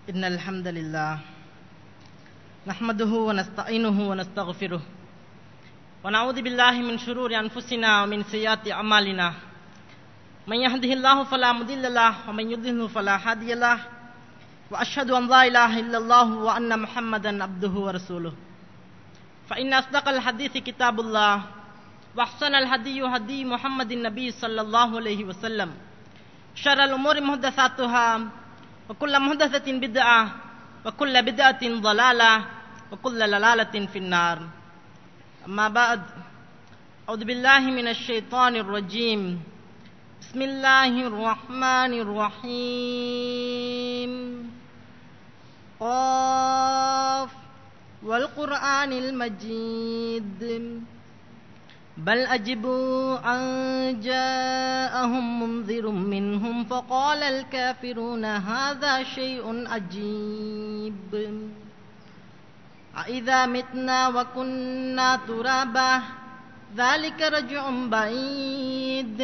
إن الحمد لله نحمده ونستعينه ونستغفره ونعوذ بالله من شرور أنفسنا ومن سيئات أعمالنا من يهده الله فلا مضل له ومن يضلل فلا هادي له وأشهد أن لا إله إلا الله وأن محمدا عبده ورسوله فإن أصدق الحديث كتاب الله وأحسن الهدي هدي محمد النبي صلى الله عليه وسلم شر الأمور محدثاتها وكل محدثة بدعة وكل بدعة ضلالة وكل ضلالة في النار أما بعد أعوذ بالله من الشيطان الرجيم بسم الله الرحمن الرحيم قاف والقرآن المجيد بل أجبوا أن جاءهم منذر منهم فقال الكافرون هذا شيء عجيب أإذا متنا وكنا ترابا ذلك رجع بعيد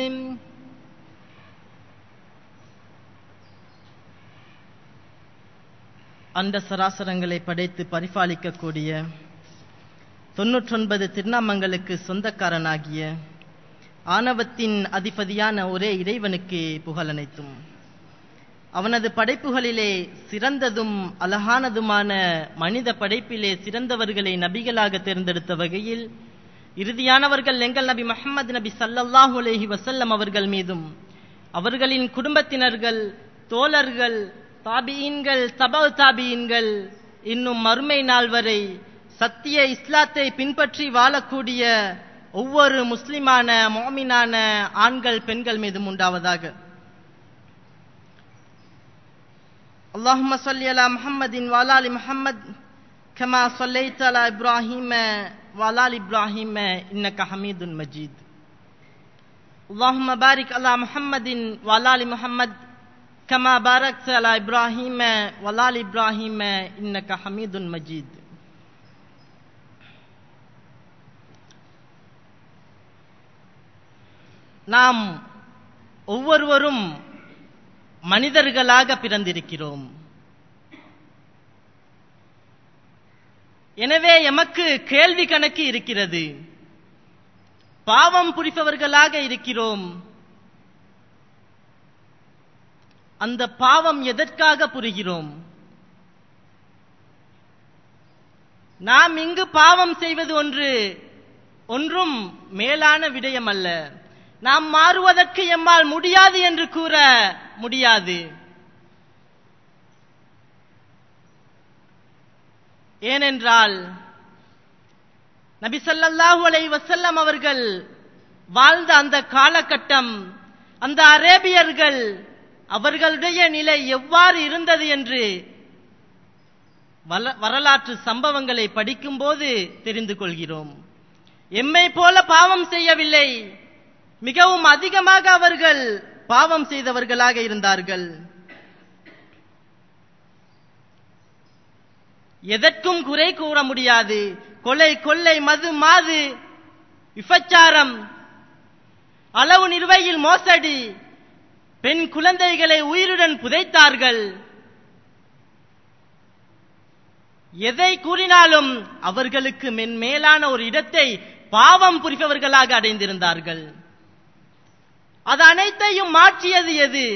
அந்த சராசரங்களை படைத்து பரிபாலிக்கக்கூடிய தொன்னூற்றொன்பது திருநாமங்களுக்கு சொந்தக்காரனாகிய ஆணவத்தின் அதிபதியான ஒரே இறைவனுக்கு புகழனைத்தும் அவனது படைப்புகளிலே சிறந்ததும் அழகானதுமான மனித படைப்பிலே சிறந்தவர்களை நபிகளாக தேர்ந்தெடுத்த வகையில் இறுதியானவர்கள் எங்கள் நபி முகமது நபி சல்லல்லாஹு அலைஹி வசல்லம் அவர்கள் மீதும் அவர்களின் குடும்பத்தினர்கள் தோழர்கள் தாபியீன்கள் தபல் தாபியீன்கள் இன்னும் மறுமை நாள் வரை சத்திய இஸ்லாத்தை பின்பற்றி வாழக்கூடிய ஒவ்வொரு முஸ்லிமான மோமினான ஆண்கள் பெண்கள் மீதும் உண்டாவதாக اللهم صل على محمد وعلى ال محمد كما صليت على ابراهيم وعلى ال ابراهيم انك حميد مجيد اللهم بارك على محمد وعلى ال محمد كما باركت على ابراهيم وعلى ال ابراهيم انك حميد مجيد நாம் ஒவ்வொருவரும் மனிதர்களாக பிறந்திருக்கிறோம் எனவே எமக்கு கேள்வி கணக்கு இருக்கிறது பாவம் புரிப்பவர்களாக இருக்கிறோம் அந்த பாவம் எதற்காக புரிகிறோம் நாம் இங்கு பாவம் செய்வது ஒன்று ஒன்றும் மேலான விடயம் அல்ல நாம் மாறுவதற்கு எம்மால் முடியாது என்று கூற முடியாது ஏனென்றால் நபி சல்லல்லாஹு அலை வசல்லம் அவர்கள் வாழ்ந்த அந்த காலகட்டம் அந்த அரேபியர்கள் அவர்களுடைய நிலை எவ்வாறு இருந்தது என்று வரலாற்று சம்பவங்களை படிக்கும்போது தெரிந்து கொள்கிறோம் எம்மை போல பாவம் செய்யவில்லை மிகவும் அதிகமாக அவர்கள் பாவம் செய்தவர்களாக இருந்தார்கள் எதற்கும் குறை கூற முடியாது கொலை கொள்ளை மது மாது விபச்சாரம் அளவு நிர்வையில் மோசடி பெண் குழந்தைகளை உயிருடன் புதைத்தார்கள் எதை கூறினாலும் அவர்களுக்கு மென்மேலான ஒரு இடத்தை பாவம் புரிப்பவர்களாக அடைந்திருந்தார்கள் அது அனைத்தையும் மாற்றியது எது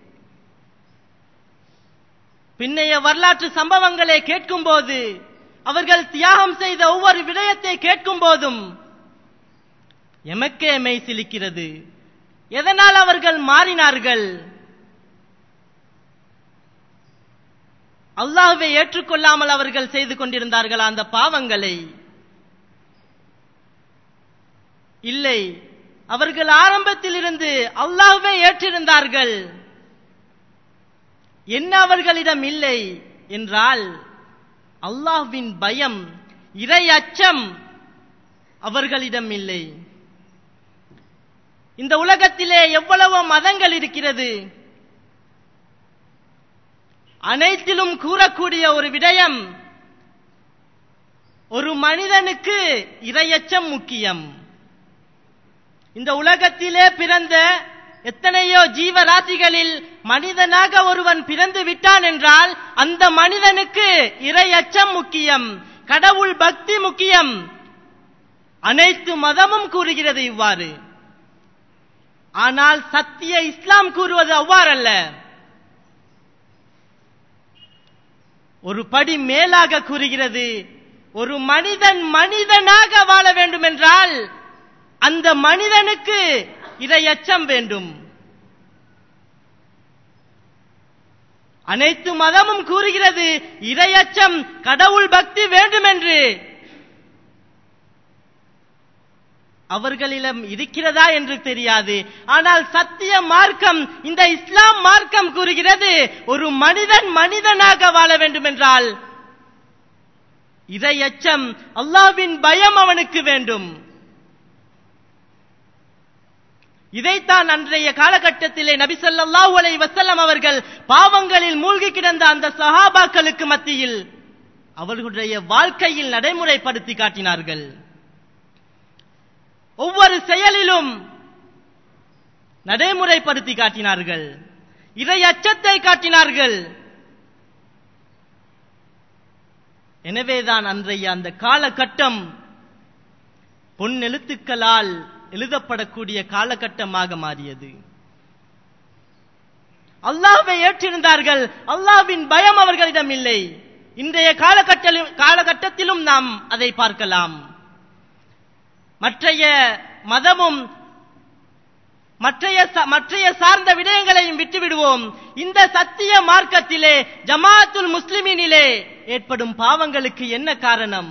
பின்னைய வரலாற்று சம்பவங்களை கேட்கும் போது அவர்கள் தியாகம் செய்த ஒவ்வொரு விடயத்தை கேட்கும் போதும் எமக்கே மெய் சிலிக்கிறது எதனால் அவர்கள் மாறினார்கள் அல்லாஹுவை ஏற்றுக்கொள்ளாமல் அவர்கள் செய்து கொண்டிருந்தார்கள் அந்த பாவங்களை இல்லை அவர்கள் ஆரம்பத்தில் இருந்து அல்லாஹ்வை ஏற்றிருந்தார்கள் என்ன அவர்களிடம் இல்லை என்றால் அல்லாஹ்வின் பயம் இறை அச்சம் அவர்களிடம் இல்லை இந்த உலகத்திலே எவ்வளவோ மதங்கள் இருக்கிறது அனைத்திலும் கூறக்கூடிய ஒரு விடயம் ஒரு மனிதனுக்கு இரையச்சம் முக்கியம் இந்த உலகத்திலே பிறந்த எத்தனையோ ஜீவராசிகளில் மனிதனாக ஒருவன் பிறந்து விட்டான் என்றால் அந்த மனிதனுக்கு இறை அச்சம் முக்கியம் கடவுள் பக்தி முக்கியம் அனைத்து மதமும் கூறுகிறது இவ்வாறு ஆனால் சத்திய இஸ்லாம் கூறுவது அவ்வாறல்ல ஒரு படி மேலாக கூறுகிறது ஒரு மனிதன் மனிதனாக வாழ வேண்டும் என்றால் அந்த மனிதனுக்கு இரையச்சம் வேண்டும் அனைத்து மதமும் கூறுகிறது இரையச்சம் கடவுள் பக்தி வேண்டும் என்று அவர்களிடம் இருக்கிறதா என்று தெரியாது ஆனால் சத்திய மார்க்கம் இந்த இஸ்லாம் மார்க்கம் கூறுகிறது ஒரு மனிதன் மனிதனாக வாழ வேண்டும் என்றால் இரையச்சம் அல்லாவின் பயம் அவனுக்கு வேண்டும் இதைத்தான் அன்றைய காலகட்டத்திலே நபி ஸல்லல்லாஹு அலைஹி வஸல்லம் அவர்கள் பாவங்களில் மூழ்கி கிடந்த அந்த சஹாபாக்களுக்கு மத்தியில் அவர்களுடைய வாழ்க்கையில் நடைமுறைப்படுத்தி காட்டினார்கள் ஒவ்வொரு செயலிலும் நடைமுறைப்படுத்தி காட்டினார்கள் இறை அச்சத்தை காட்டினார்கள் எனவேதான் அன்றைய அந்த காலகட்டம் பொன் எழுத்துக்களால் எழுதப்படக்கூடிய காலகட்டமாக மாறியது அல்லாஹ்வை ஏற்றிருந்தார்கள் அல்லாஹ்வின் பயம் அவர்களிடம் இல்லை இன்றைய காலகட்டத்திலும் காலகட்டத்திலும் நாம் அதை பார்க்கலாம் மற்றைய மதமும் மற்றைய ச- மற்றைய சார்ந்த விடயங்களையும் விட்டுவிடுவோம் இந்த சத்திய மார்க்கத்திலே ஜமாத்துல் முஸ்லிமினிலே ஏற்படும் பாவங்களுக்கு என்ன காரணம்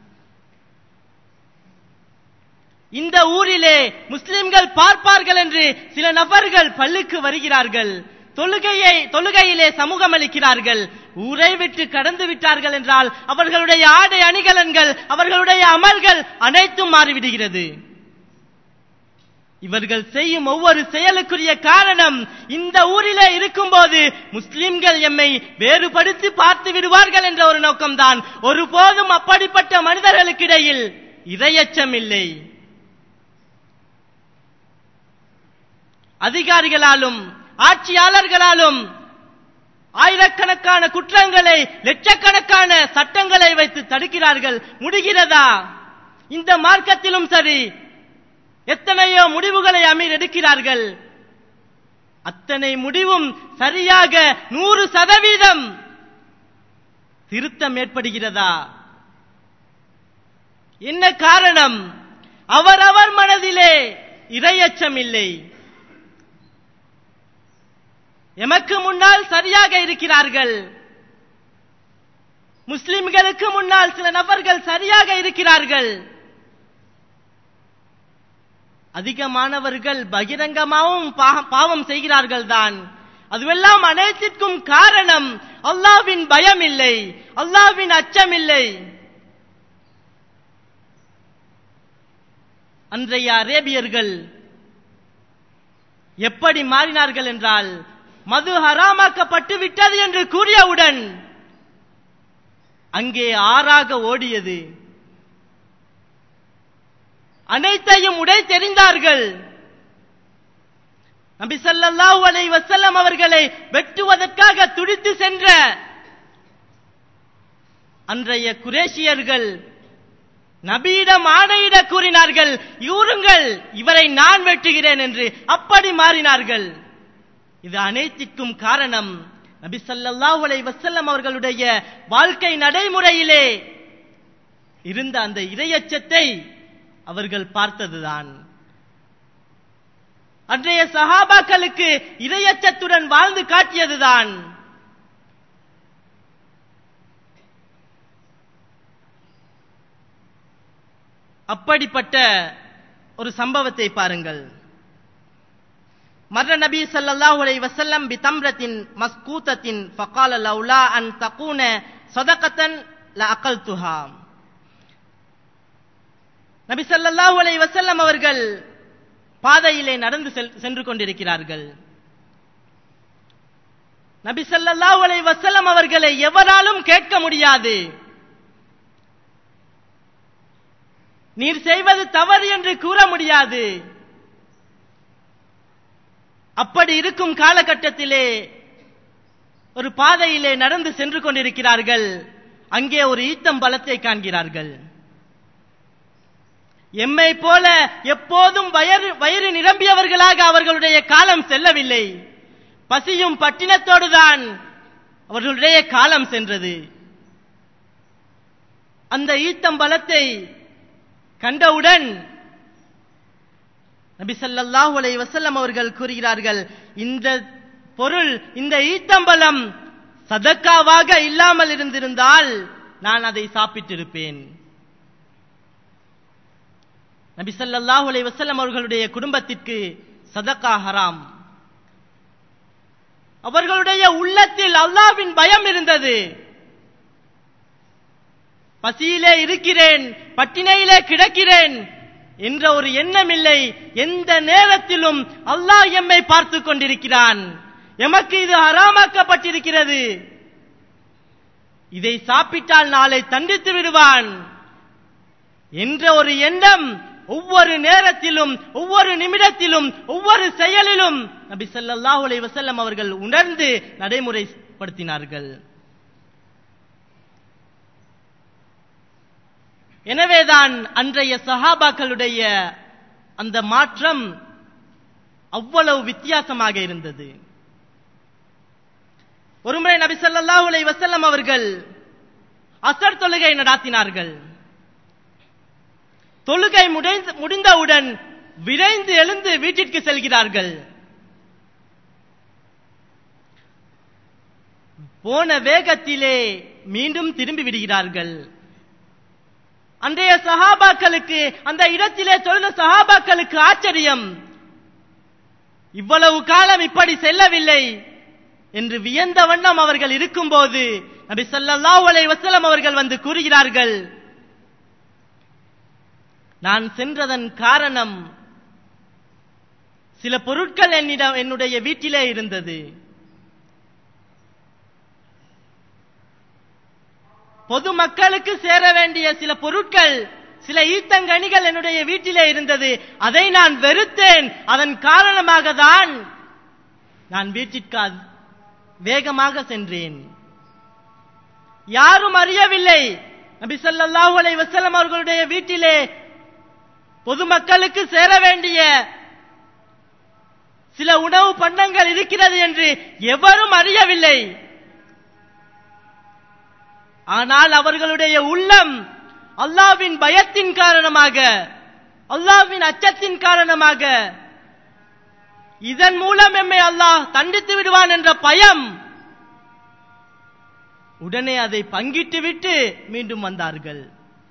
இந்த ஊரிலே முஸ்லிம்கள் பார்ப்பார்கள் என்று சில நபர்கள் பள்ளிக்கு வருகிறார்கள் தொழுகையை தொழுகையிலே சமூகம் அளிக்கிறார்கள் ஊரை விட்டு கடந்து விட்டார்கள் என்றால் அவர்களுடைய ஆடை அணிகலன்கள் அவர்களுடைய அமல்கள் அனைத்தும் மாறிவிடுகிறது இவர்கள் செய்யும் ஒவ்வொரு செயலுக்குரிய காரணம் இந்த ஊரிலே இருக்கும்போது முஸ்லிம்கள் எம்மை வேறுபடுத்தி பார்த்து விடுவார்கள் என்ற ஒரு நோக்கம்தான் ஒருபோதும் அப்படிப்பட்ட மனிதர்களுக்கிடையில் இரையச்சம் இல்லை அதிகாரிகளாலும் ஆட்சியாளர்களாலும் ஆயிரக்கணக்கான குற்றங்களை லட்சக்கணக்கான சட்டங்களை வைத்து தடுக்கிறார்கள் முடிகிறதா இந்த மார்க்கத்திலும் சரி எத்தனையோ முடிவுகளை அமீர் எடுக்கிறார்கள் அத்தனை முடிவும் சரியாக நூறு சதவீதம் திருத்தம் ஏற்படுகிறதா என்ன காரணம் அவரவர் மனதிலே இரையச்சம் இல்லை எமக்கு முன்னால் சரியாக இருக்கிறார்கள் முஸ்லிம்களுக்கு முன்னால் சில நபர்கள் சரியாக இருக்கிறார்கள் அதிகமானவர்கள் பகிரங்கமாகவும் பா- பாவம் செய்கிறார்கள் தான் அதுவெல்லாம் அனைத்திற்கும் காரணம் அல்லாவின் பயம் இல்லை அல்லாவின் அச்சம் இல்லை அன்றைய அரேபியர்கள் எப்படி மாறினார்கள் என்றால் மது ஹராமாக்கப்பட்டு விட்டது என்று கூறியவுடன் அங்கே ஆறாக ஓடியது அனைத்தையும் உடை தெரிந்தார்கள் நபி ஸல்லல்லாஹு அலைஹி வஸல்லம் அவர்களை வெட்டுவதற்காக துடித்து சென்ற அன்றைய குரேஷியர்கள் நபியிடம் ஆணையிட கூறினார்கள் இவருங்கள் இவரை நான் வெட்டுகிறேன் என்று அப்படி மாறினார்கள் இது அனைத்திற்கும் காரணம் நபி ஸல்லல்லாஹு அலைஹி வஸல்லம் அவர்களுடைய வாழ்க்கை நடைமுறையிலே இருந்த அந்த இரையச்சத்தை அவர்கள் பார்த்ததுதான் அன்றைய சஹாபாக்களுக்கு இரையச்சத்துடன் வாழ்ந்து காட்டியதுதான் அப்படிப்பட்ட ஒரு சம்பவத்தை பாருங்கள் மர்ர நபி ஸல்லல்லாஹு அலைஹி வஸல்லம் பி தம்ரத்தின் மஸ்கூத்தத்தின் ஃபகால லௌலா அன் தகூன சதகத்தன் ல அகல்துஹா நபி ஸல்லல்லாஹு அலைஹி வஸல்லம் அவர்கள் பாதையிலே நடந்து செல்- சென்று கொண்டிருக்கிறார்கள் நபி ஸல்லல்லாஹு அலைஹி வஸல்லம் அவர்களை எவராலும் கேட்க முடியாது நீர் செய்வது தவறு என்று கூற முடியாது அப்படி இருக்கும் காலகட்டத்திலே ஒரு பாதையிலே நடந்து சென்று கொண்டிருக்கிறார்கள் அங்கே ஒரு ஈத்தம் பலத்தை காண்கிறார்கள் எம்மை போல எப்போதும் வயறு வயிறு நிரம்பியவர்களாக அவர்களுடைய காலம் செல்லவில்லை பசியும் பட்டினத்தோடுதான் அவர்களுடைய காலம் சென்றது அந்த ஈத்தம்பலத்தை கண்டவுடன் நபி ஸல்லல்லாஹு அலைஹி வஸல்லம் அவர்கள் கூறுகிறார்கள் இந்த பொருள் இந்த ஈத்தம்பலம் சதக்காவாக இல்லாமல் இருந்திருந்தால் நான் அதை சாப்பிட்டிருப்பேன் நபி ஸல்லல்லாஹு அலைஹி வஸல்லம் அவர்களுடைய குடும்பத்திற்கு சதக்கா ஹராம் அவர்களுடைய உள்ளத்தில் அல்லாஹ்வின் பயம் இருந்தது பசியிலே இருக்கிறேன் பட்டினையிலே கிடக்கிறேன் என்ற ஒரு எண்ணம் இல்லை எந்த நேரத்திலும் அல்லாஹ் எம்மை பார்த்து கொண்டிருக்கிறான் எமக்கு இது ஹராமாக்கப்பட்டிருக்கிறது இதை சாப்பிட்டால் நாளை தண்டித்து விடுவான் என்ற ஒரு எண்ணம் ஒவ்வொரு நேரத்திலும் ஒவ்வொரு நிமிடத்திலும் ஒவ்வொரு செயலிலும் நபி ஸல்லல்லாஹு அலைஹி வஸல்லம் அவர்கள் உணர்ந்து நடைமுறைப்படுத்தினார்கள் எனவேதான் அன்றைய சஹாபாக்களுடைய அந்த மாற்றம் அவ்வளவு வித்தியாசமாக இருந்தது ஒருமுறை நபி ஸல்லல்லாஹு அலைஹி வஸல்லம் அவர்கள் அசர் தொழுகை நடாத்தினார்கள் தொழுகை முடிந்து முடிந்தவுடன் விரைந்து எழுந்து வீட்டிற்கு செல்கிறார்கள் போன வேகத்திலே மீண்டும் திரும்பி விடுகிறார்கள் அன்றைய சஹாபாக்களுக்கு அந்த இடத்திலே தொழுத சஹாபாக்களுக்கு ஆச்சரியம் இவ்வளவு காலம் இப்படி செல்லவில்லை என்று வியந்த வண்ணம் அவர்கள் இருக்கும்போது நபி ஸல்லல்லாஹு அலைஹி வஸல்லம் அவர்கள் வந்து கூறுகிறார்கள் நான் சென்றதன் காரணம் சில பொருட்கள் என்னிடம் என்னுடைய வீட்டிலே இருந்தது பொதுமக்களுக்கு சேர வேண்டிய சில பொருட்கள் சில ஈத்தங்கனிகள் என்னுடைய வீட்டிலே இருந்தது அதை நான் வெறுத்தேன் அதன் காரணமாக தான் நான் வீட்டிற்கு வேகமாக சென்றேன் யாரும் அறியவில்லை நபி ஸல்லல்லாஹு அலைஹி வஸல்லம் அவர்களுடைய வீட்டிலே பொதுமக்களுக்கு சேர வேண்டிய சில உணவு பண்டங்கள் இருக்கிறது என்று எவரும் அறியவில்லை ஆனால் அவர்களுடைய உள்ளம் அல்லாவின் பயத்தின் காரணமாக அல்லாவின் அச்சத்தின் காரணமாக இதன் மூலம் எம்மை அல்லாஹ் தண்டித்து விடுவான் என்ற பயம் உடனே அதை பங்கிட்டு விட்டு மீண்டும் வந்தார்கள்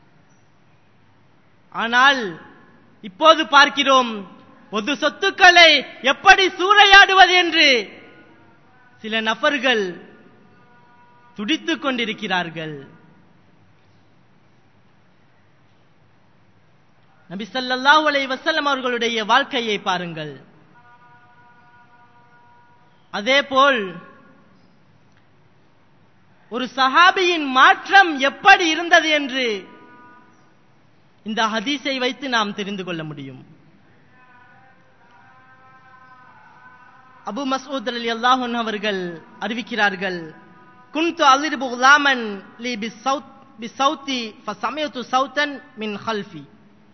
ஆனால் இப்போது பார்க்கிறோம் பொது சொத்துக்களை எப்படி சூறையாடுவது என்று சில நபர்கள் துடித்துக் கொண்டிருக்கிறார்கள் நபி ஸல்லல்லாஹு அலைஹி வஸல்லம் அவர்களுடைய வாழ்க்கையை பாருங்கள் அதேபோல் ஒரு சஹாபியின் மாற்றம் எப்படி இருந்தது என்று இந்த ஹதீஸை வைத்து நாம் தெரிந்து கொள்ள முடியும் அபு மசூத் அலி அல்லாஹன் அவர்கள் அறிவிக்கிறார்கள் குன்து அலிர்பு குலாமன் லி பி சவுத் பி சவுத்தி ஃபசமயத்து சவுத்தன் மின் ஹல்ஃபி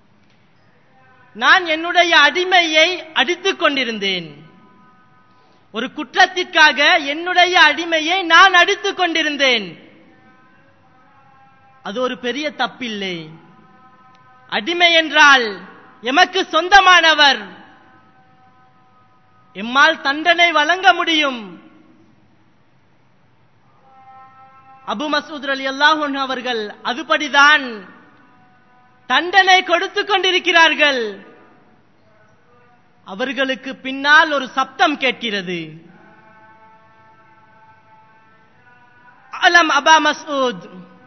நான் என்னுடைய அடிமையை அடித்துக் கொண்டிருந்தேன் ஒரு குற்றத்திற்காக என்னுடைய அடிமையை நான் அடித்துக் கொண்டிருந்தேன் அது ஒரு பெரிய தப்பில்லை அடிமை என்றால் எமக்கு சொந்தமானவர் எம்மால் தண்டனை வழங்க முடியும் அபு மசூத் அலி அல்லாஹன் அவர்கள் அதுபடிதான் தண்டனை கொடுத்து கொண்டிருக்கிறார்கள் அவர்களுக்கு பின்னால் ஒரு சப்தம் கேட்கிறது அலம் அபா மசூத்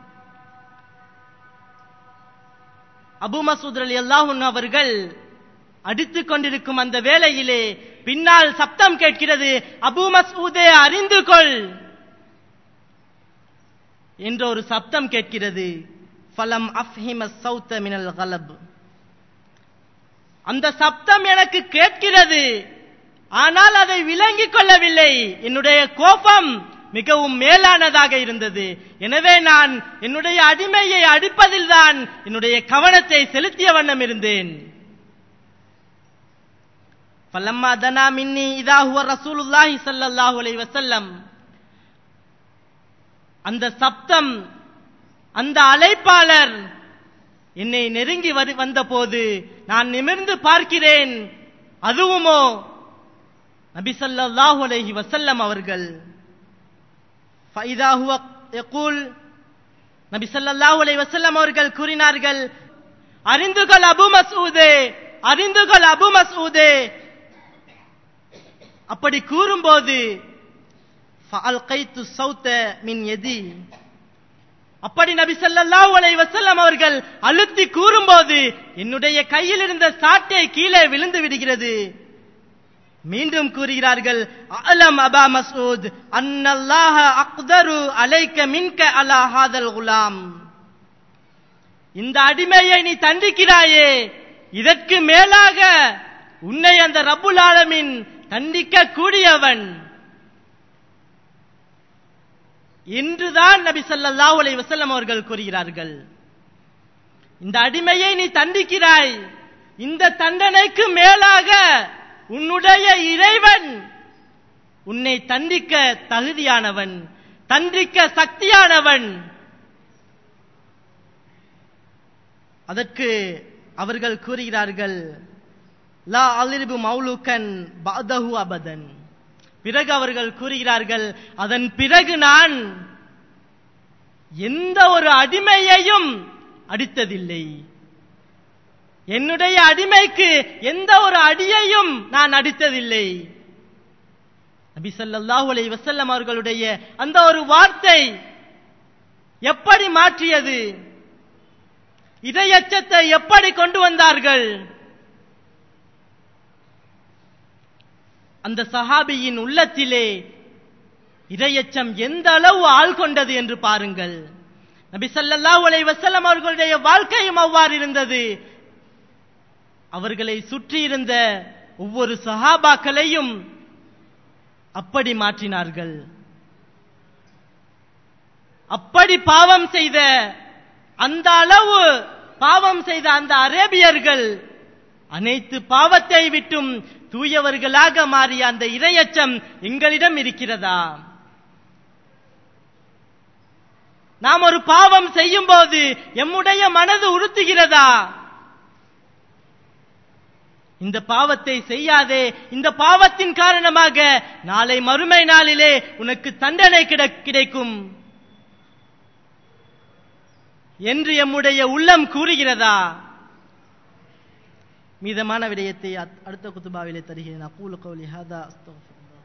அபு மசூத் அலி அல்லாஹுன் அவர்கள் அடித்துக் கொண்டிருக்கும் அந்த வேளையிலே பின்னால் சப்தம் கேட்கிறது அபு மசூதே அறிந்து கொள் என்ற ஒரு சப்தம் கேட்கிறது ஃபலம் அஃஹிம சௌத்த மினல் கலப் அந்த சப்தம் எனக்கு கேட்கிறது ஆனால் அதை விளங்கிக் கொள்ளவில்லை என்னுடைய கோபம் மிகவும் மேலானதாக இருந்தது எனவே நான் என்னுடைய அடிமையை அடிப்பதில்தான் என்னுடைய கவனத்தை செலுத்திய வண்ணம் இருந்தேன் பல்லம்மா தனா மின்னி இதா ஹுவ ரசூலுல்லாஹி ஸல்லல்லாஹு அலைஹி வஸல்லம் அந்த சப்தம் அந்த அழைப்பாளர் என்னை நெருங்கி வரு வந்தபோது நான் நிமிர்ந்து பார்க்கிறேன் அதுவுமோ நபி ஸல்லல்லாஹு அலைஹி வஸல்லம் அவர்கள் ஃபைதா ஹுவ யகூல் நபி ஸல்லல்லாஹு அலைஹி வஸல்லம் அவர்கள் கூறினார்கள் அறிந்துகொள் அபு மஸ்ஊதே அறிந்துகொள் அபு மஸ்ஊதே அப்படி கூறும்போது ஃபஅல்கைத்து சௌத்த மின் யதி அப்படி நபி ஸல்லல்லாஹு அலைஹி வஸல்லம் அவர்கள் அழுத்தி கூறும்போது என்னுடைய கையில் இருந்த சாட்டை கீழே விழுந்து விடுகிறது மீண்டும் கூறுகிறார்கள் அலம் அபா மஸ்ஊத் அன்னல்லாஹ அக்தரு அலைக்க மின்க அலா ஹாதல் குலாம் இந்த அடிமையை நீ தண்டிக்கிறாயே இதற்கு மேலாக உன்னை அந்த ரப்புல் ஆலமின் தண்டிக்க கூடியவன் என்றுதான் நபி ஸல்லல்லாஹு அலைஹி வஸல்லம் அவர்கள் கூறுகிறார்கள் இந்த அடிமையை நீ தண்டிக்கிறாய் இந்த தண்டனைக்கு மேலாக உன்னுடைய இறைவன் உன்னை தண்டிக்க தகுதியானவன் தண்டிக்க சக்தியானவன் அதற்கு அவர்கள் கூறுகிறார்கள் லா அலிர்பு மௌலுக்கன் பாதஹு அபதன் பிறகு அவர்கள் கூறுகிறார்கள் அதன் பிறகு நான் எந்த ஒரு அடிமையையும் அடித்ததில்லை என்னுடைய அடிமைக்கு எந்த ஒரு அடியையும் நான் அடித்ததில்லை நபி ஸல்லல்லாஹு அலைஹி வஸல்லம் அவர்களுடைய அந்த ஒரு வார்த்தை எப்படி மாற்றியது இதயச்சத்தை எப்படி கொண்டு வந்தார்கள் அந்த சஹாபியின் உள்ளத்திலே இதயச்சம் எந்த அளவு ஆள் கொண்டது என்று பாருங்கள் நபி ஸல்லல்லாஹு அலைஹி வஸல்லம் அவர்களுடைய வாழ்க்கையும் அவ்வாறு இருந்தது அவர்களை சுற்றி இருந்த ஒவ்வொரு சஹாபாக்களையும் அப்படி மாற்றினார்கள் அப்படி பாவம் செய்த அந்த அளவு பாவம் செய்த அந்த அரேபியர்கள் அனைத்து பாவத்தை விட்டும் தூயவர்களாக மாறிய அந்த இரையச்சம் எங்களிடம் இருக்கிறதா நாம் ஒரு பாவம் செய்யும் போது எம்முடைய மனது உறுத்துகிறதா இந்த பாவத்தை செய்யாதே இந்த பாவத்தின் காரணமாக நாளை மறுமை நாளிலே உனக்கு தண்டனை கிட- கிடைக்கும் என்று எம்முடைய உள்ளம் கூறுகிறதா மீதமான விடயத்தை அத்- அடுத்த குத்துபாவிலே தருகிறேன் அகூலு கௌலி ஹாதா அஸ்தக்ஃபிருல்லாஹ்.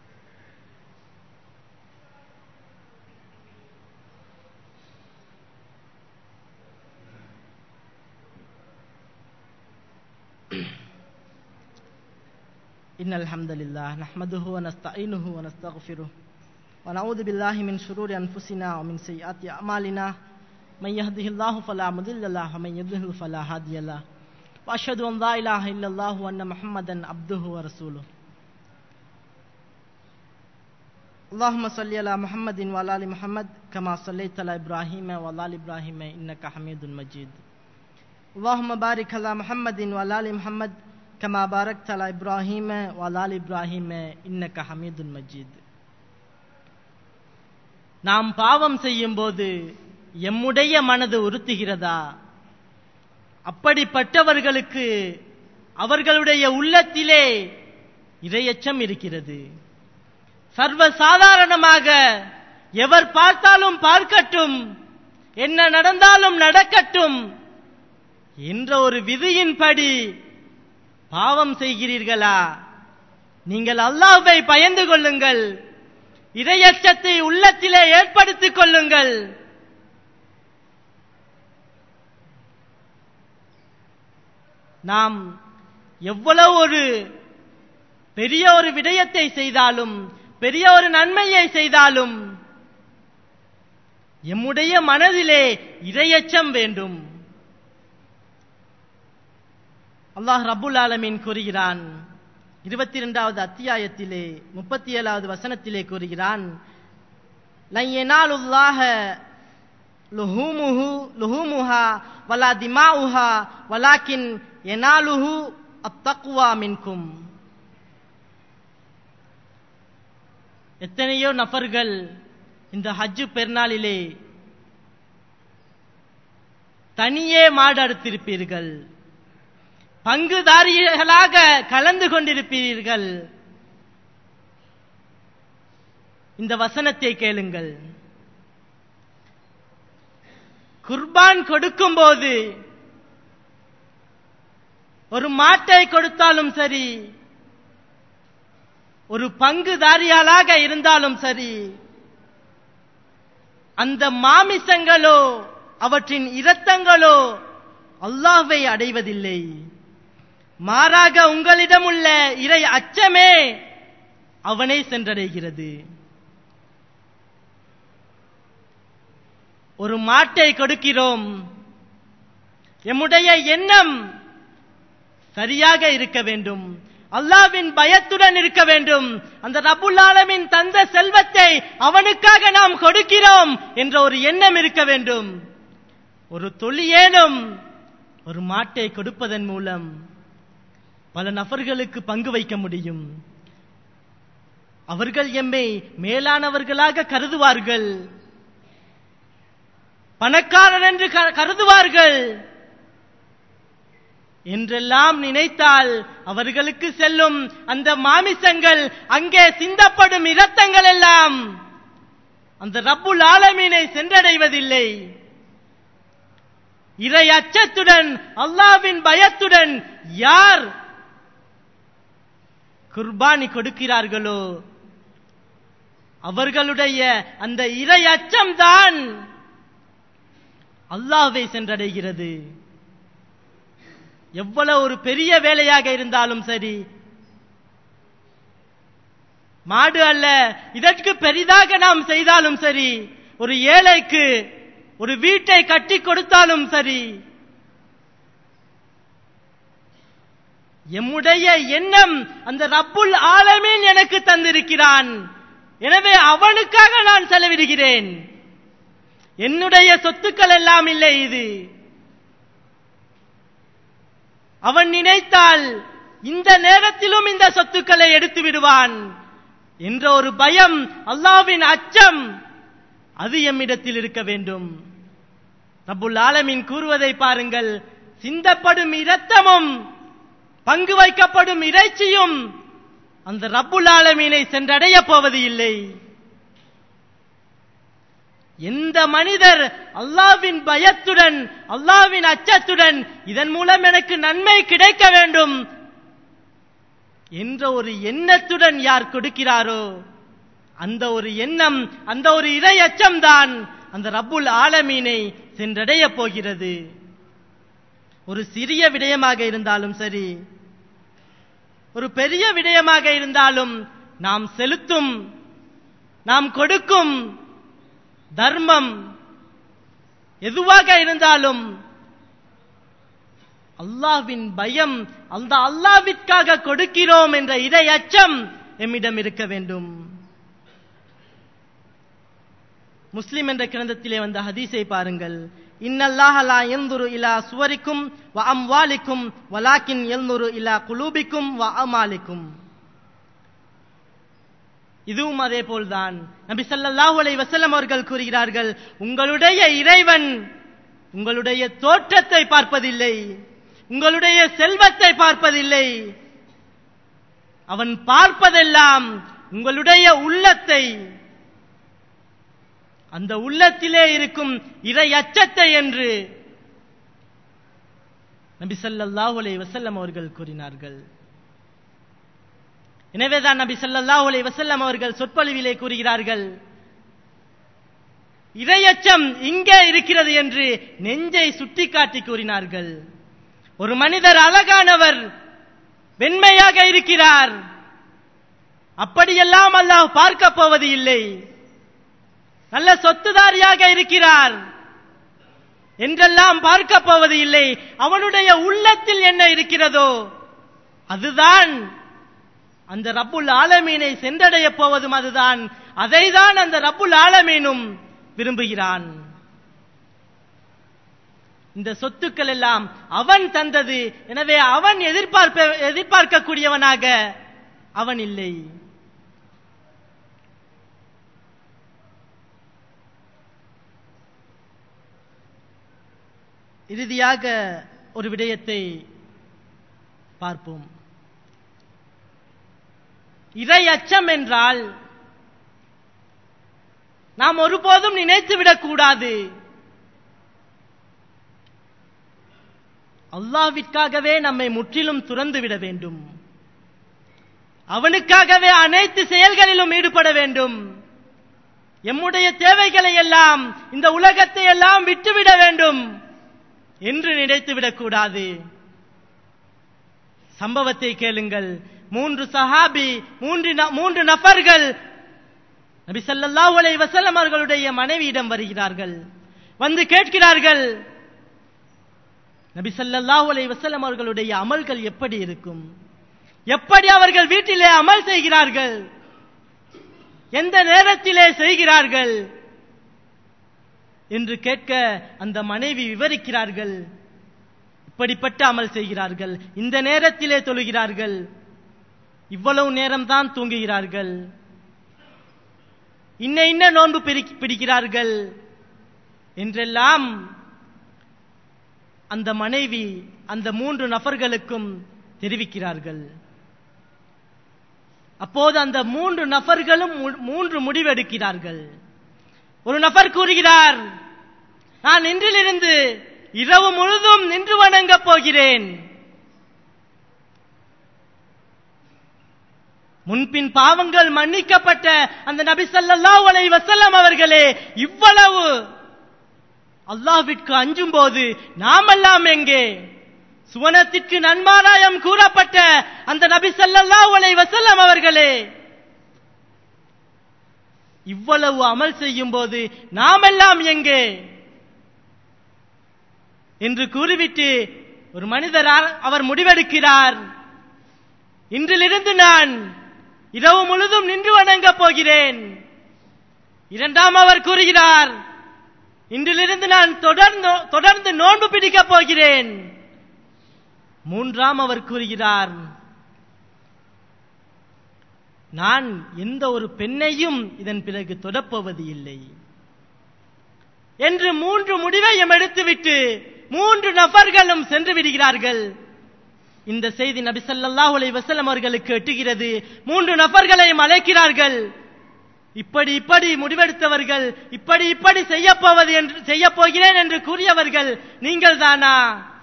إن الحمد لله نحمده ونستعينه ونستغفره ونعوذ بالله من شرور أنفسنا ومن سيئات أعمالنا من يهده الله فلا مضل له ومن يضلل فلا هادي له وأشهد أن لا إله إلا الله وأن محمدا عبده ورسوله اللهم صل على محمد وعلى آل محمد كما صليت على إبراهيم وعلى آل إبراهيم إنك حميد مجيد اللهم بارك على محمد وعلى آل محمد كما باركت على إبراهيم وعلى آل إبراهيم إنك حميد مجيد நாம் பாவம் செய்யும் போது எம்முடைய மனது உறுத்துகிறதா அப்படிப்பட்டவர்களுக்கு அவர்களுடைய உள்ளத்திலே இரையச்சம் இருக்கிறது சர்வ சாதாரணமாக எவர் பார்த்தாலும் பார்க்கட்டும் என்ன நடந்தாலும் நடக்கட்டும் என்ற ஒரு விதியின்படி பாவம் செய்கிறீர்களா நீங்கள் அல்லாஹ்வை பயந்து கொள்ளுங்கள் இரையச்சத்தை உள்ளத்திலே ஏற்படுத்திக் கொள்ளுங்கள் நாம் எவ்வளவு ஒரு பெரிய ஒரு விடயத்தை செய்தாலும் பெரிய ஒரு நன்மையை செய்தாலும் எம்முடைய மனதிலே இரையச்சம் வேண்டும் அல்லாஹ் ரப்புல் ஆலமீன் கூறுகிறான் இருபத்தி இரண்டாவது அத்தியாயத்திலே முப்பத்தி ஏழாவது வசனத்திலே கூறுகிறான் லையனாலுல்லாஹ லுஹூமுஹு லுஹூமுஹா வலா திமாஉஹா வலாக்கின் எனாலுஹு அத்தக்வா மின்கும் எத்தனையோ நபர்கள் இந்த ஹஜ்ஜு பெருநாளிலே தனியே மாடு அறுத்திருப்பீர்கள் பங்குதாரிகளாக கலந்து கொண்டிருப்பீர்கள் இந்த வசனத்தை கேளுங்கள் குர்பான் கொடுக்கும் போது ஒரு மாட்டை கொடுத்தாலும் சரி ஒரு பங்குதாரியாளாக இருந்தாலும் சரி அந்த மாமிசங்களோ அவற்றின் இரத்தங்களோ அல்லாவை அடைவதில்லை மாறாக உங்களிடம் உள்ள இறை அச்சமே அவனை சென்றடைகிறது ஒரு மாட்டை கொடுக்கிறோம் எம்முடைய எண்ணம் சரியாக இருக்க வேண்டும் அல்லாவின் பயத்துடன் இருக்க வேண்டும் அந்த ரபுல் ஆலமின் தந்த செல்வத்தை அவனுக்காக நாம் கொடுக்கிறோம் என்ற ஒரு எண்ணம் இருக்க வேண்டும் ஒரு தொழியேனும் ஒரு மாட்டை கொடுப்பதன் மூலம் பல நபர்களுக்கு பங்கு வைக்க முடியும் அவர்கள் எம்மை மேலானவர்களாக கருதுவார்கள் பணக்காரர் என்று கருதுவார்கள் என்றெல்லாம் நினைத்தால் அவர்களுக்கு செல்லும் அந்த மாமிசங்கள் அங்கே சிந்தப்படும் இரத்தங்கள் எல்லாம் அந்த ரப்புல் ஆலமீனை சென்றடைவதில்லை இறை அச்சத்துடன் அல்லாவின் பயத்துடன் யார் குர்பானி கொடுக்கிறார்களோ அவர்களுடைய அந்த இறை அச்சம்தான் அல்லாவை சென்றடைகிறது எவ்வளவு ஒரு பெரிய வேலையாக இருந்தாலும் சரி மாடு அல்ல இதற்கு பெரிதாக நாம் செய்தாலும் சரி ஒரு ஏழைக்கு ஒரு வீட்டை கட்டி கொடுத்தாலும் சரி எம்முடைய எண்ணம் அந்த ரப்புல் ஆலமீன் எனக்கு தந்திருக்கிறான் எனவே அவனுக்காக நான் செலவிடுகிறேன் என்னுடைய சொத்துக்கள் எல்லாம் இல்லை இது அவன் நினைத்தால் இந்த நேரத்திலும் இந்த சொத்துக்களை எடுத்து விடுவான் என்ற ஒரு பயம் அல்லாவின் அச்சம் அது எம்மிடத்தில் இருக்க வேண்டும் ரப்புல் ஆலமின் கூறுவதை பாருங்கள் சிந்தப்படும் இரத்தமும் பங்கு வைக்கப்படும் இறைச்சியும் அந்த ரப்புல் ஆலமீனை சென்றடைய போவது இல்லை எந்த மனிதர் அல்லாவின் பயத்துடன் அல்லாவின் அச்சத்துடன் இதன் மூலம் எனக்கு நன்மை கிடைக்க வேண்டும் என்ற ஒரு எண்ணத்துடன் யார் கொடுக்கிறாரோ அந்த ஒரு எண்ணம் அந்த ஒரு இறை அச்சம்தான் அந்த ரப்புல் ஆலமீனை சென்றடைய போகிறது ஒரு சிறிய விடயமாக இருந்தாலும் சரி ஒரு பெரிய விடயமாக இருந்தாலும் நாம் செலுத்தும் நாம் கொடுக்கும் தர்மம் எதுவாக இருந்தாலும் அல்லாவின் பயம் அந்த அல்லாவிற்காக கொடுக்கிறோம் என்ற இறை அச்சம் எம்மிடம் இருக்க வேண்டும் முஸ்லிம் என்ற கிரந்தத்திலே வந்த ஹதீஸை பாருங்கள் இன்னல்லாஹ லா யன்துரு இலா சுவரிக்கும் வ அம்வாலிக்கும் வலாக்கின் யன்துரு இலா குலூபிக்கும் வ அமாலிக்கும் இதுவும் அதே போல்தான் நபி ஸல்லல்லாஹு அலைஹி வஸல்லம் அவர்கள் கூறுகிறார்கள் உங்களுடைய இறைவன் உங்களுடைய தோற்றத்தை பார்ப்பதில்லை உங்களுடைய செல்வத்தை பார்ப்பதில்லை அவன் பார்ப்பதெல்லாம் உங்களுடைய உள்ளத்தை அந்த உள்ளத்திலே இருக்கும் இறை அச்சத்தை என்று நபி ஸல்லல்லாஹு அலைஹி வஸல்லம் அவர்கள் கூறினார்கள் எனவேதான் நபி ஸல்லல்லாஹு அலைஹி வஸல்லம் அவர்கள் சொற்பொழிவிலே கூறுகிறார்கள் இரையச்சம் இங்கே இருக்கிறது என்று நெஞ்சை சுட்டிக்காட்டி கூறினார்கள் ஒரு மனிதர் அழகானவர் வெண்மையாக இருக்கிறார் அப்படியெல்லாம் அல்லாஹ் பார்க்க போவது இல்லை நல்ல சொத்துதாரியாக இருக்கிறார் என்றெல்லாம் பார்க்க போவது இல்லை அவனுடைய உள்ளத்தில் என்ன இருக்கிறதோ அதுதான் அந்த ரப்புல் ஆலமீனை சென்றடைய போவதும் அதுதான் அதைதான் அந்த ரப்புல் ஆலமீனும் விரும்புகிறான் இந்த சொத்துக்கள் எல்லாம் அவன் தந்தது எனவே அவன் எதிர்பார்ப்ப எதிர்பார்க்கக்கூடியவனாக அவன் இல்லை இறுதியாக ஒரு விடயத்தை பார்ப்போம் இறை அச்சம் என்றால் நாம் ஒருபோதும் நினைத்து விடக்கூடாது அல்லாவிற்காகவே நம்மை முற்றிலும் துறந்து விட வேண்டும் அவனுக்காகவே அனைத்து செயல்களிலும் ஈடுபட வேண்டும் எம்முடைய தேவைகளை எல்லாம் இந்த உலகத்தை எல்லாம் விட்டுவிட வேண்டும் என்று நினைத்து விடக்கூடாது சம்பவத்தை கேளுங்கள் மூன்று சஹாபி மூன்று ந- மூன்று நபர்கள் நபி ஸல்லல்லாஹு அலைஹி வஸல்லம் அவர்களுடைய மனைவியிடம் வருகிறார்கள் வந்து கேட்கிறார்கள் நபி ஸல்லல்லாஹு அலைஹி வஸல்லம் அவர்களுடைய அமல்கள் எப்படி இருக்கும் எப்படி அவர்கள் வீட்டிலே அமல் செய்கிறார்கள் எந்த நேரத்திலே செய்கிறார்கள் என்று கேட்க அந்த மனைவி விவரிக்கிறார்கள் இப்படிப்பட்ட அமல் செய்கிறார்கள் இந்த நேரத்திலே தொழுகிறார்கள் இவ்வளவு நேரம்தான் தூங்குகிறார்கள் இன்ன இன்ன நோன்பு பிரி- பிடிக்கிறார்கள் என்றெல்லாம் அந்த மனைவி அந்த மூன்று நபர்களுக்கும் தெரிவிக்கிறார்கள் அப்போது அந்த மூன்று நபர்களும் மு- மூன்று முடிவெடுக்கிறார்கள் ஒரு நபர் கூறுகிறார் நான் இன்றிலிருந்து இரவு முழுதும் நின்று வணங்கப் போகிறேன் முன்பின் பாவங்கள் மன்னிக்கப்பட்ட அந்த நபி ஸல்லல்லாஹு அலைஹி வஸல்லம் அவர்களே இவ்வளவு அல்லாஹ்விற்கு அஞ்சும் போது நாமெல்லாம் எங்கே சுவனத்திற்கு நன்மாராயம் கூறப்பட்ட அந்த நபி ஸல்லல்லாஹு அலைஹி வஸல்லம் அவர்களே இவ்வளவு அமல் செய்யும் போது நாமெல்லாம் எங்கே என்று கூறிவிட்டு ஒரு மனிதர் ஆ- அவர் முடிவெடுக்கிறார் இன்றிலிருந்து நான் இரவு முழுதும் நின்று வணங்கப் போகிறேன் இரண்டாம் அவர் கூறுகிறார் இன்றிலிருந்து நான் தொடர்ந்து தொடர்ந்து நோன்பு பிடிக்கப் போகிறேன் மூன்றாம் அவர் கூறுகிறார் நான் எந்த ஒரு பெண்ணையும் இதன் பிறகு தொடப்போவது இல்லை என்று மூன்று முடிவையும் எடுத்துவிட்டு மூன்று நபர்களும் சென்று விடுகிறார்கள் இந்த செய்தி நபி ஸல்லல்லாஹு அலைஹி வஸல்லம் அவர்களுக்கு எட்டுகிறது மூன்று நபர்களையும் அழைக்கிறார்கள் இப்படி இப்படி முடிவெடுத்தவர்கள் இப்படி இப்படி செய்யப் போவது என்று செய்யப் போகிறேன் என்று கூறியவர்கள் நீங்கள் தானா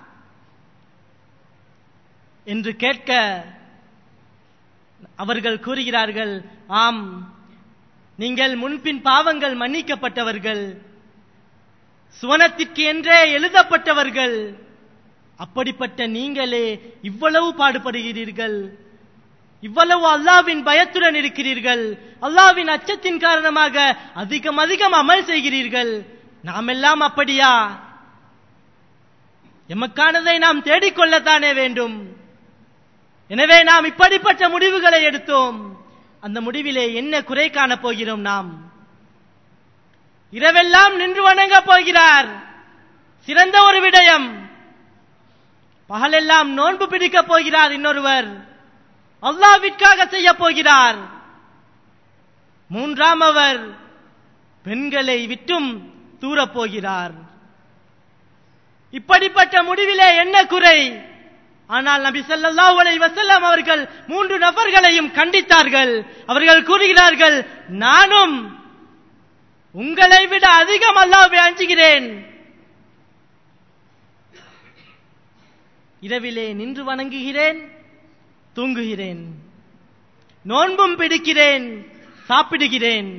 என்று கேட்க அவர்கள் கூறுகிறார்கள் ஆம் நீங்கள் முன்பின் பாவங்கள் மன்னிக்கப்பட்டவர்கள் சுவனத்திற்கு என்றே எழுதப்பட்டவர்கள் அப்படிப்பட்ட நீங்களே இவ்வளவு பாடுபடுகிறீர்கள் இவ்வளவு அல்லாவின் பயத்துடன் இருக்கிறீர்கள் அல்லாவின் அச்சத்தின் காரணமாக அதிகம் அதிகம் அமல் செய்கிறீர்கள் நாமெல்லாம் அப்படியா எமக்கானதை நாம் தேடிக்கொள்ளத்தானே வேண்டும் எனவே நாம் இப்படிப்பட்ட முடிவுகளை எடுத்தோம் அந்த முடிவிலே என்ன குறை காணப் போகிறோம் நாம் இரவெல்லாம் நின்று வணங்கப் போகிறார் சிறந்த ஒரு விடயம் பகலெல்லாம் நோன்பு பிடிக்கப் போகிறார் இன்னொருவர் அல்லாவிற்காக செய்ய போகிறார் மூன்றாம் அவர் பெண்களை விட்டும் தூரப் போகிறார் இப்படிப்பட்ட முடிவிலே என்ன குறை ஆனால் நபி ஸல்லல்லாஹு அலைஹி வஸல்லம் அவர்கள் மூன்று நபர்களையும் கண்டித்தார்கள் அவர்கள் கூறுகிறார்கள் நானும் உங்களை விட அதிகம் அல்லாஹ்வை அஞ்சுகிறேன் இரவிலே நின்று வணங்குகிறேன் தூங்குகிறேன் நோன்பும் பிடிக்கிறேன் சாப்பிடுகிறேன்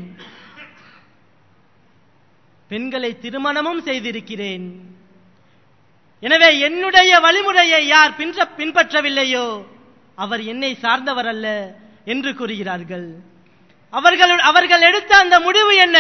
பெண்களை திருமணமும் செய்திருக்கிறேன் எனவே என்னுடைய வழிமுறையை யார் பின்பற்ற பின்பற்றவில்லையோ அவர் என்னை சார்ந்தவர் அல்ல என்று கூறுகிறார்கள் அவர்கள் அவர்கள் எடுத்த அந்த முடிவு என்ன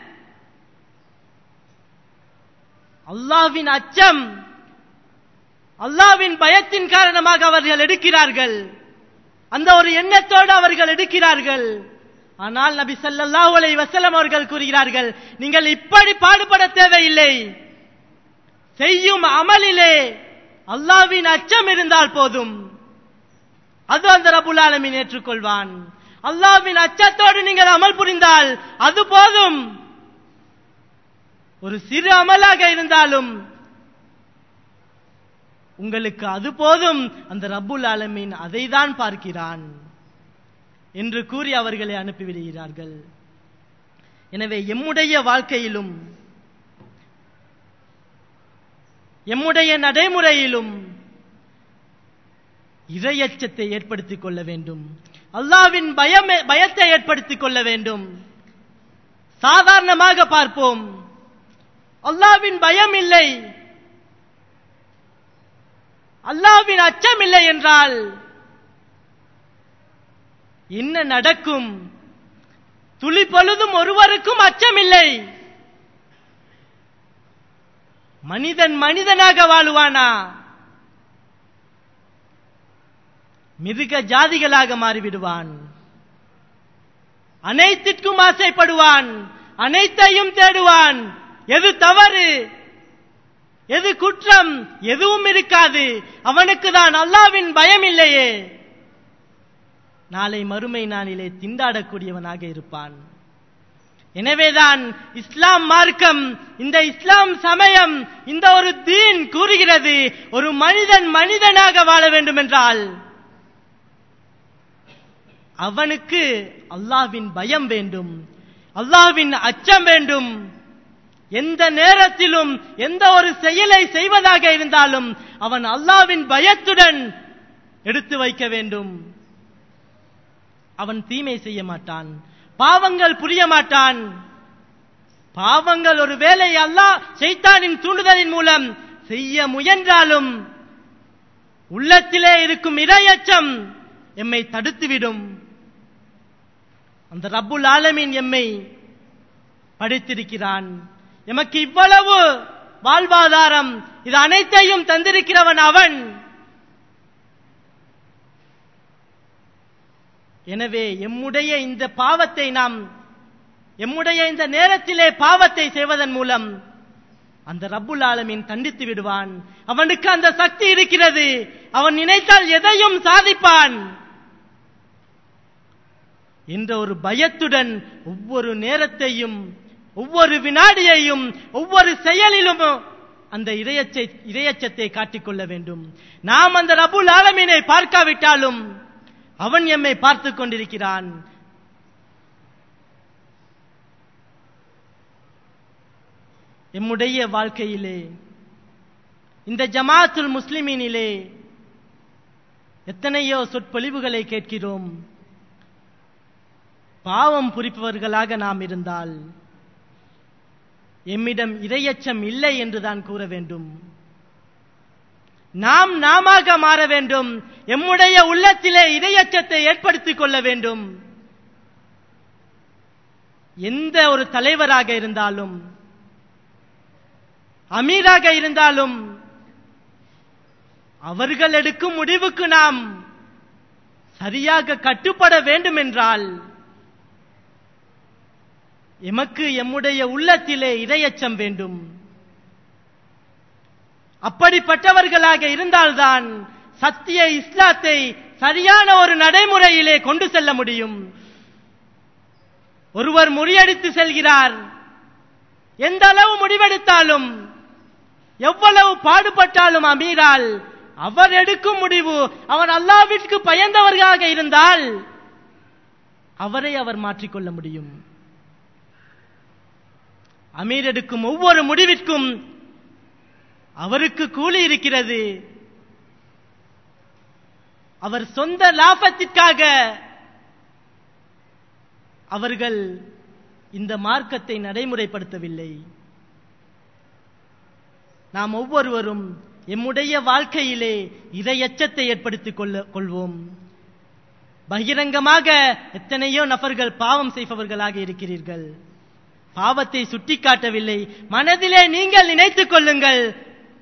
அல்லாவின் அச்சம் அல்லாவின் பயத்தின் காரணமாக அவர்கள் எடுக்கிறார்கள் அந்த ஒரு எண்ணத்தோடு அவர்கள் எடுக்கிறார்கள் ஆனால் நபி ஸல்லல்லாஹு அலைஹி வஸல்லம் அவர்கள் கூறுகிறார்கள் நீங்கள் இப்படி பாடுபட தேவையில்லை செய்யும் அமலிலே அல்லாஹ்வின் அச்சம் இருந்தால் போதும் அது அந்த ரபுல் ஆலமீன் ஏற்றுக்கொள்வான் அல்லாஹ்வின் அச்சத்தோடு நீங்கள் அமல் புரிந்தால் அது போதும் ஒரு சிறு அமலாக இருந்தாலும் உங்களுக்கு அது போதும் அந்த ரப்புல் ஆலமீன் அதை தான் பார்க்கிறான் என்று கூறி அவர்களை அனுப்பிவிடுகிறார்கள் எனவே எம்முடைய வாழ்க்கையிலும் எம்முடைய நடைமுறையிலும் இரையச்சத்தை ஏற்படுத்திக் கொள்ள வேண்டும் அல்லாவின் பயம் பயத்தை ஏற்படுத்திக் கொள்ள வேண்டும் சாதாரணமாக பார்ப்போம் அல்லாவின் பயம் இல்லை அல்லாவின் அச்சம் இல்லை என்றால் என்ன நடக்கும் துளி பொழுதும் ஒருவருக்கும் அச்சமில்லை மனிதன் மனிதனாக வாழுவானா மிருக ஜாதிகளாக மாறிவிடுவான் அனைத்திற்கும் ஆசைப்படுவான் அனைத்தையும் தேடுவான் எது தவறு எது குற்றம் எதுவும் இருக்காது அவனுக்கு தான் அல்லாவின் பயம் இல்லையே நாளை மறுமை நாளிலே திண்டாடக்கூடியவனாக இருப்பான் எனவேதான் இஸ்லாம் மார்க்கம் இந்த இஸ்லாம் சமயம் இந்த ஒரு தீன் கூறுகிறது ஒரு மனிதன் மனிதனாக வாழ வேண்டும் என்றால் அவனுக்கு அல்லாவின் பயம் வேண்டும் அல்லாவின் அச்சம் வேண்டும் எந்த நேரத்திலும் எந்த ஒரு செயலை செய்வதாக இருந்தாலும் அவன் அல்லாவின் பயத்துடன் எடுத்து வைக்க வேண்டும் அவன் தீமை செய்ய மாட்டான் பாவங்கள் புரிய மாட்டான் பாவங்கள் ஒரு வேலை அல்லாஹ் செய்தானின் தூண்டுதலின் மூலம் செய்ய முயன்றாலும் உள்ளத்திலே இருக்கும் இரையச்சம் எம்மை தடுத்துவிடும் அந்த ரப்புல் ஆலமீன் எம்மை படித்திருக்கிறான் எமக்கு இவ்வளவு வாழ்வாதாரம் இது அனைத்தையும் தந்திருக்கிறவன் அவன் எனவே எம்முடைய இந்த பாவத்தை நாம் எம்முடைய இந்த நேரத்திலே பாவத்தை செய்வதன் மூலம் அந்த ரப்புல் ஆலமீன் தண்டித்து விடுவான் அவனுக்கு அந்த சக்தி இருக்கிறது அவன் நினைத்தால் எதையும் சாதிப்பான் என்ற ஒரு பயத்துடன் ஒவ்வொரு நேரத்தையும் ஒவ்வொரு வினாடியையும் ஒவ்வொரு செயலிலும் அந்த இரையச்சை இரையச்சத்தை காட்டிக்கொள்ள வேண்டும் நாம் அந்த ரபுல் ஆலமீனை பார்க்காவிட்டாலும் அவன் எம்மை பார்த்துக் கொண்டிருக்கிறான் எம்முடைய வாழ்க்கையிலே இந்த ஜமாத்துல் முஸ்லிமீனிலே எத்தனையோ சொற்பொழிவுகளை கேட்கிறோம் பாவம் புரிப்பவர்களாக நாம் இருந்தால் எம்மிடம் இரையச்சம் இல்லை என்றுதான் கூற வேண்டும் நாம் நாமாக மாற வேண்டும் எம்முடைய உள்ளத்திலே இரையச்சத்தை ஏற்படுத்திக் கொள்ள வேண்டும் எந்த ஒரு தலைவராக இருந்தாலும் அமீராக இருந்தாலும் அவர்கள் எடுக்கும் முடிவுக்கு நாம் சரியாக கட்டுப்பட வேண்டும் என்றால் எமக்கு எம்முடைய உள்ளத்திலே இரையச்சம் வேண்டும் அப்படிப்பட்டவர்களாக இருந்தால்தான் சத்திய இஸ்லாத்தை சரியான ஒரு நடைமுறையிலே கொண்டு செல்ல முடியும் ஒருவர் முறியடித்து செல்கிறார் எந்த அளவு முடிவெடுத்தாலும் எவ்வளவு பாடுபட்டாலும் அமீரால் அவர் எடுக்கும் முடிவு அவர் அல்லாவிற்கு பயந்தவர்களாக இருந்தால் அவரை அவர் மாற்றிக்கொள்ள முடியும் அமீர் எடுக்கும் ஒவ்வொரு முடிவிற்கும் அவருக்கு கூலி இருக்கிறது அவர் சொந்த லாபத்திற்காக அவர்கள் இந்த மார்க்கத்தை நடைமுறைப்படுத்தவில்லை நாம் ஒவ்வொருவரும் எம்முடைய வாழ்க்கையிலே இதையச்சத்தை ஏற்படுத்திக் கொள்ள கொள்வோம் பகிரங்கமாக எத்தனையோ நபர்கள் பாவம் செய்பவர்களாக இருக்கிறீர்கள் பாவத்தை சுட்டிக்காட்டவில்லை மனதிலே நீங்கள் நினைத்துக் கொள்ளுங்கள்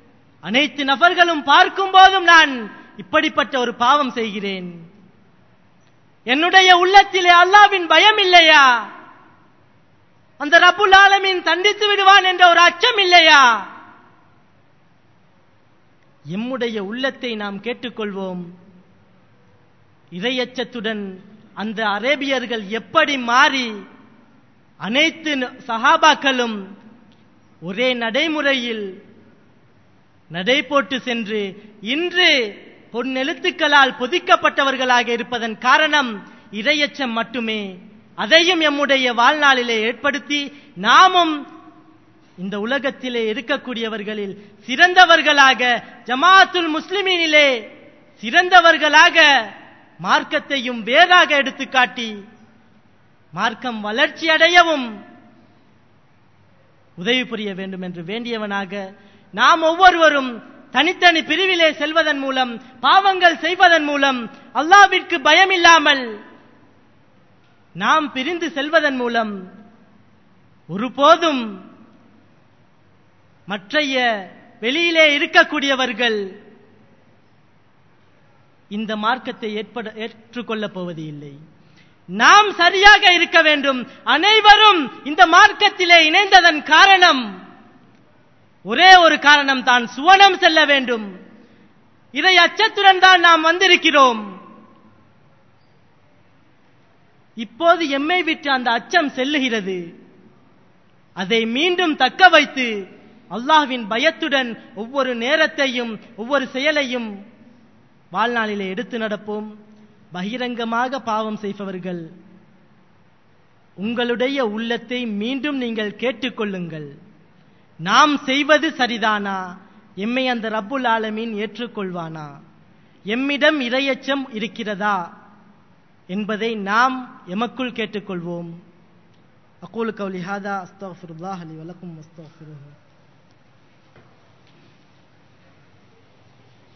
அனைத்து நபர்களும் பார்க்கும் போதும் நான் இப்படிப்பட்ட ஒரு பாவம் செய்கிறேன் என்னுடைய உள்ளத்திலே அல்லாவின் பயம் இல்லையா அந்த ரப்புல் ஆலமீன் தண்டித்து விடுவான் என்ற ஒரு அச்சம் இல்லையா எம்முடைய உள்ளத்தை நாம் கேட்டுக்கொள்வோம் இரையச்சத்துடன் அந்த அரேபியர்கள் எப்படி மாறி அனைத்து சஹாபாக்களும் ஒரே நடைமுறையில் நடை போட்டு சென்று இன்று பொன்னெழுத்துக்களால் பொதிக்கப்பட்டவர்களாக இருப்பதன் காரணம் இரையச்சம் மட்டுமே அதையும் எம்முடைய வாழ்நாளிலே ஏற்படுத்தி நாமும் இந்த உலகத்திலே இருக்கக்கூடியவர்களில் சிறந்தவர்களாக ஜமாத்துல் முஸ்லிமீனிலே சிறந்தவர்களாக மார்க்கத்தையும் வேறாக எடுத்துக்காட்டி மார்க்கம் வளர்ச்சி அடையவும் உதவி புரிய வேண்டும் என்று வேண்டியவனாக நாம் ஒவ்வொருவரும் தனித்தனி பிரிவிலே செல்வதன் மூலம் பாவங்கள் செய்வதன் மூலம் அல்லாவிற்கு பயம் இல்லாமல் நாம் பிரிந்து செல்வதன் மூலம் ஒருபோதும் மற்றைய வெளியிலே இருக்கக்கூடியவர்கள் இந்த மார்க்கத்தை ஏற்பட ஏற்றுக்கொள்ளப் போவது இல்லை நாம் சரியாக இருக்க வேண்டும் அனைவரும் இந்த மார்க்கத்திலே இணைந்ததன் காரணம் ஒரே ஒரு காரணம் தான் சுவனம் செல்ல வேண்டும் இதை அச்சத்துடன் தான் நாம் வந்திருக்கிறோம் இப்போது எம்மை விட்டு அந்த அச்சம் செல்லுகிறது அதை மீண்டும் தக்க வைத்து அல்லாஹ்வின் பயத்துடன் ஒவ்வொரு நேரத்தையும் ஒவ்வொரு செயலையும் வாழ்நாளிலே எடுத்து நடப்போம் பகிரங்கமாக பாவம் செய்பவர்கள் உங்களுடைய உள்ளத்தை மீண்டும் நீங்கள் கேட்டுக்கொள்ளுங்கள் நாம் செய்வது சரிதானா எம்மை அந்த ரப்புல் ஆலமீன் ஏற்றுக்கொள்வானா எம்மிடம் இரையச்சம் இருக்கிறதா என்பதை நாம் எமக்குள் கேட்டுக்கொள்வோம் அகூலு கௌலி ஹாதா அஸ்தஃபிருல்லாஹ் லி வலக்கும் அஸ்தஃபிருஹு